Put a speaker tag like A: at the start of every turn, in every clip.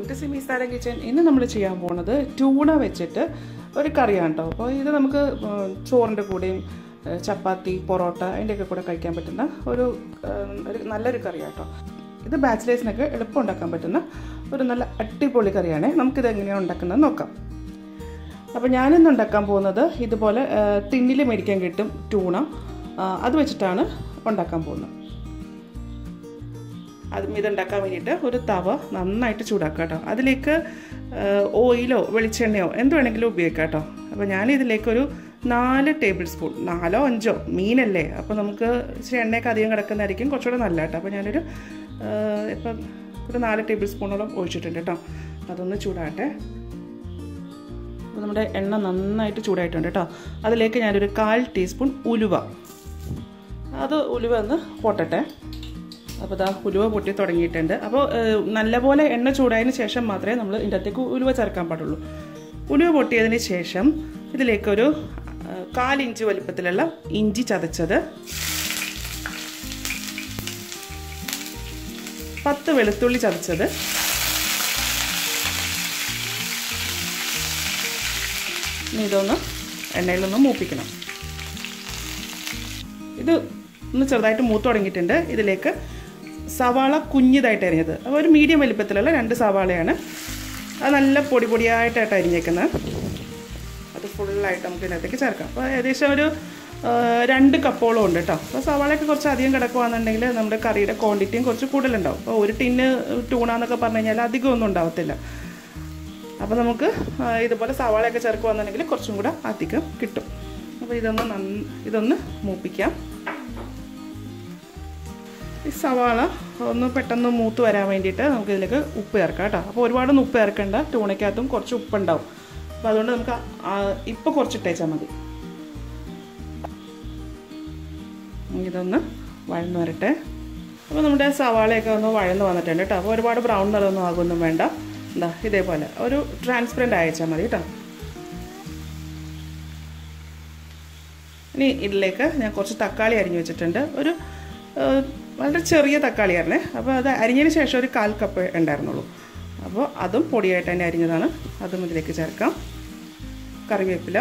A: To Simi സാരം kitchen ഇന്ന് നമ്മൾ ചെയ്യാൻ പോണത് ട്യൂണ വെച്ചിട്ട് ഒരു കറിയാണ് കേട്ടോ അപ്പോൾ ഇത് നമുക്ക് ഉം, ചോറിൻ്റെ കൂടെയും ഏ, ചപ്പാത്തി പൊറോട്ട അതിൻ്റെയൊക്കെ കൂടെ കഴിക്കാൻ പറ്റുന്ന ഒരു ഏം, ഒരു നല്ലൊരു കറിയാണ് കേട്ടോ ഇത് ബാച്ചിലേഴ്സിനൊക്കെ എളുപ്പം ഉണ്ടാക്കാൻ പറ്റുന്ന ഒരു നല്ല അടിപൊളി കറിയാണ് നമുക്കിത് എങ്ങനെയാണ് ഉണ്ടാക്കുന്നത് നോക്കാം അപ്പോൾ ഞാനിന്ന് ഉണ്ടാക്കാൻ പോകുന്നത് ഇതുപോലെ തിന്നിൽ മേടിക്കാൻ കിട്ടും ട്യൂണ ആ, അത് വെച്ചിട്ടാണ് ഉണ്ടാക്കാൻ പോകുന്നത് അതും ഇതുണ്ടാക്കാൻ വേണ്ടിയിട്ട് ഒരു തവ നന്നായിട്ട് ചൂടാക്കുക കേട്ടോ അതിലേക്ക് ഓയിലോ വെളിച്ചെണ്ണയോ എന്ത് വേണമെങ്കിലും ഉപയോഗിക്കാം കേട്ടോ അപ്പോൾ ഞാൻ ഇതിലേക്കൊരു നാല് ടേബിൾ സ്പൂൺ നാലോ അഞ്ചോ മീനല്ലേ അപ്പോൾ നമുക്ക് ഇച്ചിരി എണ്ണയൊക്കെ അധികം കിടക്കുന്നതായിരിക്കും കുറച്ചുകൂടെ നല്ല കേട്ടോ അപ്പോൾ ഞാനൊരു ആ, ഇപ്പം ഒരു നാല് ടേബിൾ സ്പൂണോളം ഒഴിച്ചിട്ടുണ്ട് കേട്ടോ അതൊന്ന് ചൂടാകട്ടെ അപ്പോൾ നമ്മുടെ എണ്ണ നന്നായിട്ട് ചൂടായിട്ടുണ്ട് കേട്ടോ അതിലേക്ക് ഞാനൊരു കാൽ ടീസ്പൂൺ ഉലുവ അത് ഉലുവ ഒന്ന് പൊട്ടട്ടെ അപ്പോൾ ഇതാ ഉലുവ പൊട്ടി തുടങ്ങിയിട്ടുണ്ട് അപ്പോൾ ഏഹ്, നല്ലപോലെ എണ്ണ ചൂടായതിന് ശേഷം മാത്രമേ നമ്മൾ ഇതിൻ്റെ അകത്തേക്ക് ഉലുവ ചേർക്കാൻ പാടുള്ളൂ ഉലുവ പൊട്ടിയതിന് ശേഷം ഇതിലേക്കൊരു ഏഹ്, കാലിഞ്ച് വലിപ്പത്തിലുള്ള ഇഞ്ചി ചതച്ചത് പത്ത് വെളുത്തുള്ളി ചതച്ചത് ഇനി ഇതൊന്ന് എണ്ണയിലൊന്ന് മൂപ്പിക്കണം ഇത് ഒന്ന് ചെറുതായിട്ട് മൂത്ത് തുടങ്ങിയിട്ടുണ്ട് ഇതിലേക്ക് സവാള കുഞ്ഞിതായിട്ട് അരിഞ്ഞത് അപ്പോൾ ഒരു മീഡിയം വലിപ്പത്തിലുള്ള രണ്ട് സവാളയാണ് അത് നല്ല പൊടി പൊടിയായിട്ടായിട്ട് അരിഞ്ഞേക്കുന്നത് അത് ഫുള്ളായിട്ട് നമുക്ക് ഇതിനകത്തേക്ക് ചേർക്കാം അപ്പോൾ ഏകദേശം ഒരു ആ, രണ്ട് കപ്പോളം ഉണ്ട് കേട്ടോ അപ്പോൾ സവാളയൊക്കെ കുറച്ച് അധികം കിടക്കുകയാണെന്നുണ്ടെങ്കിൽ നമ്മുടെ കറിയുടെ ക്വാണ്ടിറ്റിയും കുറച്ച് കൂടുതലുണ്ടാവും അപ്പോൾ ഒരു ടിന്ന് ടൂണാന്നൊക്കെ പറഞ്ഞു കഴിഞ്ഞാൽ അധികം ഒന്നും ഉണ്ടാവത്തില്ല അപ്പോൾ നമുക്ക് ആ, ഇതുപോലെ സവാളയൊക്കെ ചേർക്കുകയാണെന്നുണ്ടെങ്കിൽ കുറച്ചും കൂടെ അധികം കിട്ടും അപ്പോൾ ഇതൊന്ന് നന്ന ഇതൊന്ന് മൂപ്പിക്കാം ഈ സവാള ഒന്ന് പെട്ടെന്ന് മൂത്ത് വരാൻ വേണ്ടിയിട്ട് നമുക്ക് ഇതിലേക്ക് ഉപ്പ് ചേർക്കാം കേട്ടോ അപ്പോൾ ഒരുപാടൊന്നും ഉപ്പ് ചേർക്കേണ്ട ടൂണയ്ക്കകത്തും കുറച്ച് ഉപ്പുണ്ടാവും അപ്പോൾ അതുകൊണ്ട് നമുക്ക് ഇപ്പോൾ കുറച്ചിട്ടേച്ചാൽ മതി ഇതൊന്ന് വഴന്ന് വരട്ടെ അപ്പോൾ നമ്മുടെ സവാളയൊക്കെ ഒന്ന് വഴന്ന് വന്നിട്ടുണ്ട് കേട്ടോ അപ്പോൾ ഒരുപാട് ബ്രൗൺ നിറമൊന്നും ആകുമൊന്നും വേണ്ട എന്താ ഇതേപോലെ ഒരു ട്രാൻസ്പെറൻറ്റ് അയച്ചാൽ മതി കേട്ടോ ഇനി ഇതിലേക്ക് ഞാൻ കുറച്ച് തക്കാളി അരിഞ്ഞു വെച്ചിട്ടുണ്ട് ഒരു ആ, വളരെ ചെറിയ തക്കാളിയായിരുന്നേ അപ്പോൾ അത് അരിഞ്ഞതിന് ശേഷം ഒരു കാൽ കപ്പ് ഉണ്ടായിരുന്നുള്ളൂ അപ്പോൾ അതും പൊടിയായിട്ട് തന്നെ അരിഞ്ഞതാണ് അതും ഇതിലേക്ക് ചേർക്കാം കറിവേപ്പില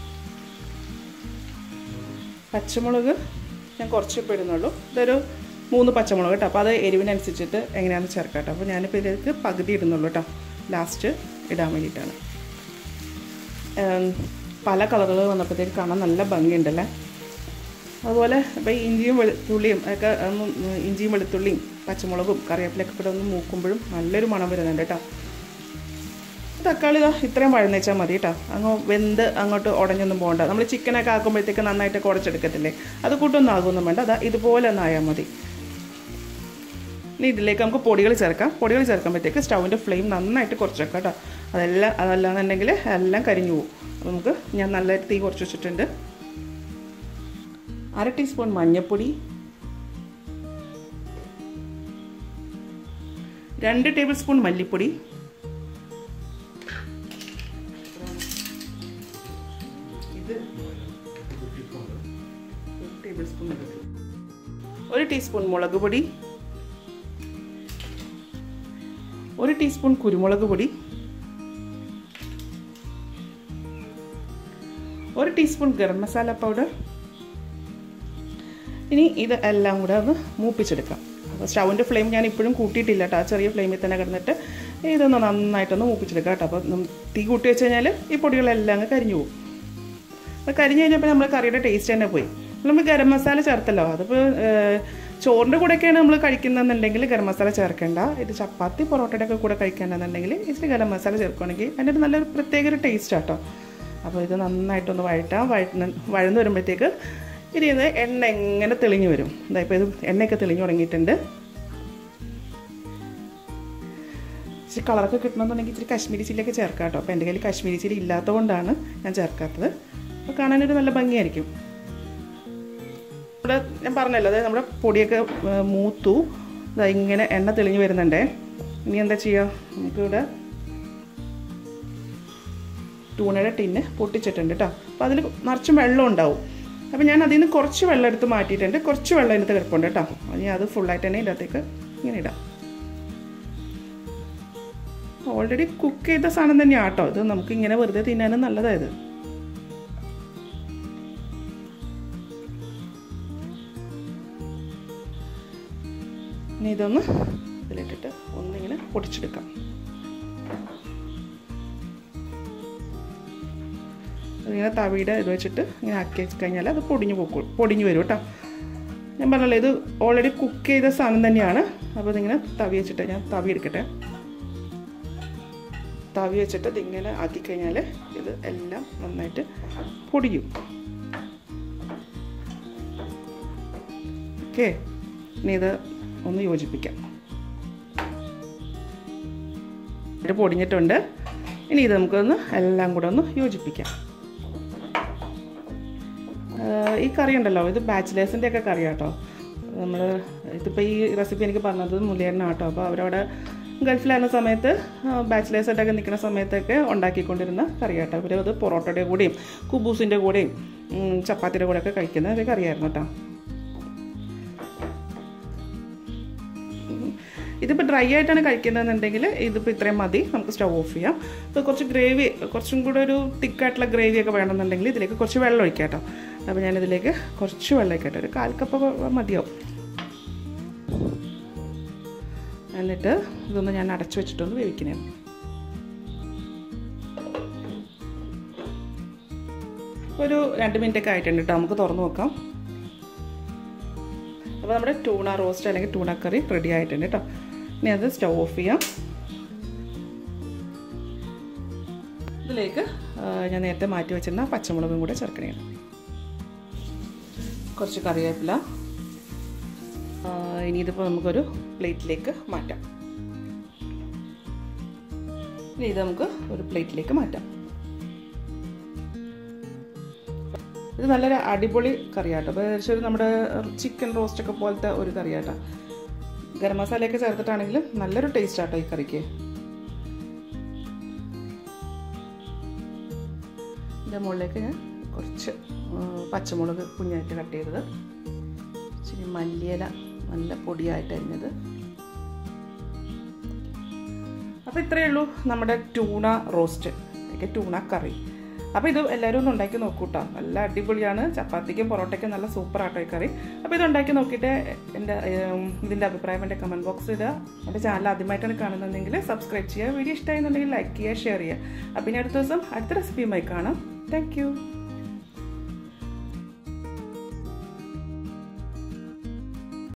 A: പച്ചമുളക് ഞാൻ കുറച്ച് ഇപ്പോൾ ഇടുന്നുള്ളൂ ഇതൊരു മൂന്ന് പച്ചമുളക് കേട്ടോ അപ്പോൾ അത് എരിവിനനുസരിച്ചിട്ട് എങ്ങനെയാണെന്ന് ചേർക്കാം കേട്ടോ അപ്പോൾ ഞാനിപ്പോൾ ഇതിലേക്ക് പകുതി ഇടുന്നുള്ളൂ കേട്ടോ ലാസ്റ്റ് ഇടാൻ വേണ്ടിയിട്ടാണ് ഉം, പല കളറുകൾ വന്നപ്പോഴത്തേക്ക് കാണാൻ നല്ല ഭംഗിയുണ്ടല്ലേ അതുപോലെ ഇപ്പോൾ ഈ ഇഞ്ചിയും വെളുത്തുള്ളിയും ഒക്കെ ഒന്ന് ഇഞ്ചിയും വെളുത്തുള്ളിയും പച്ചമുളകും കറിവേപ്പിലൊക്കെ കൂടെ ഒന്ന് മൂക്കുമ്പോഴും നല്ലൊരു മണം വരുന്നുണ്ട് കേട്ടോ തക്കാളി ഇതാ ഇത്രയും വഴന്നേച്ചാൽ മതി കേട്ടോ അങ്ങ് വെന്ത് അങ്ങോട്ട് ഉടഞ്ഞൊന്നും പോകണ്ട നമ്മൾ ചിക്കനൊക്കെ ആക്കുമ്പോഴത്തേക്ക് നന്നായിട്ട് കുടച്ചെടുക്കത്തില്ലേ അത് കൂട്ടൊന്നും ആകുമൊന്നും വേണ്ട അതാ ഇതുപോലെ ഒന്ന് ആയാൽ മതി ഇനി ഇതിലേക്ക് നമുക്ക് പൊടികൾ ചേർക്കാം പൊടികൾ ചേർക്കുമ്പോഴത്തേക്ക് സ്റ്റൗവിൻ്റെ ഫ്ലെയിം നന്നായിട്ട് കുറച്ച് വെക്കാം കേട്ടോ അതെല്ലാം അതല്ലാന്നുണ്ടെങ്കിൽ എല്ലാം കരിഞ്ഞു പോകും അപ്പോൾ നമുക്ക് ഞാൻ നല്ല തീ കുറച്ച് വെച്ചിട്ടുണ്ട് അര ടീസ്പൂൺ മഞ്ഞൾപ്പൊടി രണ്ട് ടേബിൾ സ്പൂൺ മല്ലിപ്പൊടി ഇത് ഒരു ടേബിൾ സ്പൂൺ മതി. ഒരു ടീസ്പൂൺ മുളക് പൊടി ഒരു ടീസ്പൂൺ കുരുമുളക് പൊടി ഒരു ടീസ്പൂൺ ഗരം മസാല പൗഡർ ഇനി ഇത് എല്ലാം കൂടെ ഒന്ന് മൂപ്പിച്ചെടുക്കാം അപ്പോൾ സ്റ്റൗവിൻ്റെ ഫ്ലെയിം ഞാൻ ഇപ്പോഴും കൂട്ടിയിട്ടില്ല കേട്ടോ ആ ചെറിയ ഫ്ലെയിമിൽ തന്നെ കിടന്നിട്ട് ഇതൊന്ന് നന്നായിട്ടൊന്ന് മൂപ്പിച്ചെടുക്കാം കേട്ടോ അപ്പോൾ നം- തീ കൂട്ടി വെച്ച് കഴിഞ്ഞാൽ ഈ പൊടികളെല്ലാം അങ്ങ് കരിഞ്ഞു പോകും അപ്പോൾ കരിഞ്ഞു കഴിഞ്ഞപ്പോൾ നമ്മൾ കറിയുടെ ടേസ്റ്റ് തന്നെ പോയി നമ്മൾ ഗരം മസാല ചേർത്തല്ലോ അതിപ്പോൾ ചോറിൻ്റെ കൂടെയൊക്കെയാണ് നമ്മൾ കഴിക്കുന്നതെന്നുണ്ടെങ്കിൽ ഗരം മസാല ചേർക്കേണ്ട ഇത് ചപ്പാത്തി പൊറോട്ടയുടെ ഒക്കെ കൂടെ കഴിക്കേണ്ടതെന്നുണ്ടെങ്കിൽ ഇച്ചിരി ഗരം മസാല ചേർക്കുകയാണെങ്കിൽ അതിൻ്റെ ഒരു നല്ലൊരു പ്രത്യേക ഒരു ടേസ്റ്റ് ആട്ടോ അപ്പോൾ ഇത് നന്നായിട്ടൊന്ന് വഴറ്റാം വഴറ്റുന്ന വഴന്ന് വരുമ്പോഴത്തേക്ക് ഇതിൽ നിന്ന് എണ്ണ എങ്ങനെ തെളിഞ്ഞു വരും ഇതാ ഇപ്പോൾ ഇത് എണ്ണയൊക്കെ തെളിഞ്ഞു തുടങ്ങിയിട്ടുണ്ട് ഇച്ചിരി കളറൊക്കെ കിട്ടണമെന്നുണ്ടെങ്കിൽ ഇച്ചിരി കാശ്മീരി ചില്ലിയൊക്കെ ചേർക്കാം കേട്ടോ അപ്പോൾ എൻ്റെ കയ്യിൽ കാശ്മീരി ചില്ലി ഇല്ലാത്തതുകൊണ്ടാണ് ഞാൻ ചേർക്കാത്തത് അപ്പോൾ കാണാനൊരു നല്ല ഭംഗിയായിരിക്കും ഇവിടെ ഞാൻ പറഞ്ഞല്ലോ അതായത് നമ്മുടെ പൊടിയൊക്കെ ഏ, മൂത്തു ഇതാ ഇങ്ങനെ എണ്ണ തെളിഞ്ഞു വരുന്നുണ്ടേ ഇനി എന്താ ചെയ്യുക നമുക്കിവിടെ ടൂണയുടെ ടിന്ന് പൊട്ടിച്ചിട്ടുണ്ട് കേട്ടോ അപ്പോൾ അതിൽ നിറച്ചും വെള്ളം ഉണ്ടാവും അപ്പോൾ ഞാൻ അതിൽ നിന്ന് കുറച്ച് വെള്ളം എടുത്ത് മാറ്റിയിട്ടുണ്ട് കുറച്ച് വെള്ളം ഇതിനകത്ത് കിടപ്പുണ്ട് കേട്ടോ ഇനി അത് ഫുള്ളായിട്ട് തന്നെ ഇതിനകത്തേക്ക് ഇങ്ങനെ ഇടാം ഓൾറെഡി കുക്ക് ചെയ്ത സാധനം തന്നെയാണ് കേട്ടോ ഇത് നമുക്ക് ഇങ്ങനെ വെറുതെ തിന്നാനും നല്ലതായത് ഇനി ഇതൊന്ന് ഇതിലിട്ടിട്ട് ഒന്നിങ്ങനെ പൊടിച്ചെടുക്കാം ഇങ്ങനെ തവിയുടെ ഇത് വെച്ചിട്ട് ഇങ്ങനെ ആക്കി വെച്ച് കഴിഞ്ഞാൽ അത് പൊടിഞ്ഞു പോക്കും പൊടിഞ്ഞു വരും കേട്ടോ ഞാൻ പറഞ്ഞല്ലോ ഇത് ഓൾറെഡി കുക്ക് ചെയ്ത സാധനം തന്നെയാണ് അപ്പോൾ ഇതിങ്ങനെ തവി വെച്ചിട്ട് ഞാൻ തവി എടുക്കട്ടെ തവി വെച്ചിട്ട് ഇതിങ്ങനെ ആക്കി കഴിഞ്ഞാൽ ഇത് എല്ലാം നന്നായിട്ട് പൊടിയും ഓക്കെ ഇനി ഇത് ഒന്ന് യോജിപ്പിക്കാം ഇത് പൊടിഞ്ഞിട്ടുണ്ട് ഇനി ഇത് നമുക്കൊന്ന് എല്ലാം കൂടെ ഒന്ന് യോജിപ്പിക്കാം ഈ കറി ഉണ്ടല്ലോ ഇത് ബാച്ചിലേഴ്സിൻ്റെ ഒക്കെ കറി കേട്ടോ നമ്മൾ ഇതിപ്പോൾ ഈ റെസിപ്പി എനിക്ക് പറഞ്ഞത് മുല്ലേണ്ണ കേട്ടോ അപ്പോൾ അവരവിടെ ഗൾഫിലായിരുന്ന സമയത്ത് ബാച്ചിലേഴ്സായിട്ടൊക്കെ നിൽക്കുന്ന സമയത്തൊക്കെ ഉണ്ടാക്കിക്കൊണ്ടിരുന്ന കറി കേട്ടോ ഇവർ അത് പൊറോട്ടയുടെ കൂടെയും കുബൂസിൻ്റെ കൂടെയും ചപ്പാത്തിയുടെ കൂടെയൊക്കെ കഴിക്കുന്ന ഒരു കറിയായിരുന്നു കേട്ടോ ഇതിപ്പോൾ ഡ്രൈ ആയിട്ടാണ് കഴിക്കുന്നതെന്നുണ്ടെങ്കിൽ ഇതിപ്പോൾ ഇത്രയും മതി നമുക്ക് സ്റ്റവ് ഓഫ് ചെയ്യാം ഇപ്പോൾ കുറച്ച് ഗ്രേവി കുറച്ചും കൂടെ ഒരു തിക്കായിട്ടുള്ള ഗ്രേവി ഒക്കെ വേണമെന്നുണ്ടെങ്കിൽ ഇതിലേക്ക് കുറച്ച് വെള്ളം ഒഴിക്കാം കേട്ടോ അപ്പോൾ ഞാനിതിലേക്ക് കുറച്ച് വെള്ളം ഒഴിക്കട്ടെ ഒരു കാൽ കപ്പ് മതിയാവും എന്നിട്ട് ഇതൊന്ന് ഞാൻ അടച്ചു വെച്ചിട്ടൊന്ന് വേവിക്കണേ ഒരു രണ്ട് മിനിറ്റ് ഒക്കെ ആയിട്ടുണ്ട് കേട്ടോ നമുക്ക് തുറന്നു നോക്കാം അപ്പോൾ നമ്മുടെ ടൂണ റോസ്റ്റ് അല്ലെങ്കിൽ ടൂണ കറി റെഡി ആയിട്ടുണ്ട് കേട്ടോ ഇനി അത് സ്റ്റവ് ഓഫ് ചെയ്യാം ഇതിലേക്ക് ഞാൻ നേരത്തെ മാറ്റി വെച്ചിരുന്ന പച്ചമുളകും കൂടെ ചേർക്കണേ കുറച്ച് കറിവേപ്പില ഇനി ഇതിപ്പോൾ നമുക്കൊരു പ്ലേറ്റിലേക്ക് മാറ്റാം ഇനി ഇത് നമുക്ക് ഒരു പ്ലേറ്റിലേക്ക് മാറ്റാം ഇത് നല്ലൊരു അടിപൊളി കറിയാട്ടോ അപ്പോൾ ഏകദേശം നമ്മുടെ ചിക്കൻ റോസ്റ്റ് ഒക്കെ പോലത്തെ ഒരു കറിയാട്ടോ ഗരം മസാലയൊക്കെ ചേർത്തിട്ടാണെങ്കിലും നല്ലൊരു ടേസ്റ്റ് ആട്ടോ ഈ കറിക്ക് ഇതിൻ്റെ മുകളിലേക്ക് ഞാൻ കുറച്ച് പച്ചമുളക് കുഞ്ഞായിട്ട് കട്ട് ചെയ്തത് ഇച്ചിരി മല്ലിയില നല്ല പൊടിയായിട്ട് അരിഞ്ഞത് അപ്പോൾ ഇത്രയേ ഉള്ളൂ നമ്മുടെ ടൂണ റോസ്റ്റ് അല്ലെങ്കിൽ ടൂണ കറി അപ്പോൾ ഇത് എല്ലാവരും ഒന്ന് ഉണ്ടാക്കി നോക്കൂ കേട്ടോ നല്ല അടിപൊളിയാണ് ചപ്പാത്തിക്കും പൊറോട്ടയ്ക്കും നല്ല സൂപ്പർ ആട്ടോ ഈ കറി അപ്പോൾ ഇത് ഉണ്ടാക്കി നോക്കിയിട്ട് എൻ്റെ ഇതിൻ്റെ അഭിപ്രായം എൻ്റെ കമൻറ്റ് ബോക്സിൽ ഇടുക എൻ്റെ ചാനൽ ആദ്യമായിട്ടാണ് കാണുന്നതെങ്കിൽ സബ്സ്ക്രൈബ് ചെയ്യുക വീഡിയോ ഇഷ്ടമായിരുന്നുണ്ടെങ്കിൽ ലൈക്ക് ചെയ്യുക ഷെയർ ചെയ്യുക അപ്പോൾ ഇനി അടുത്ത ദിവസം അടുത്ത റെസിപ്പിയുമായി കാണാം താങ്ക്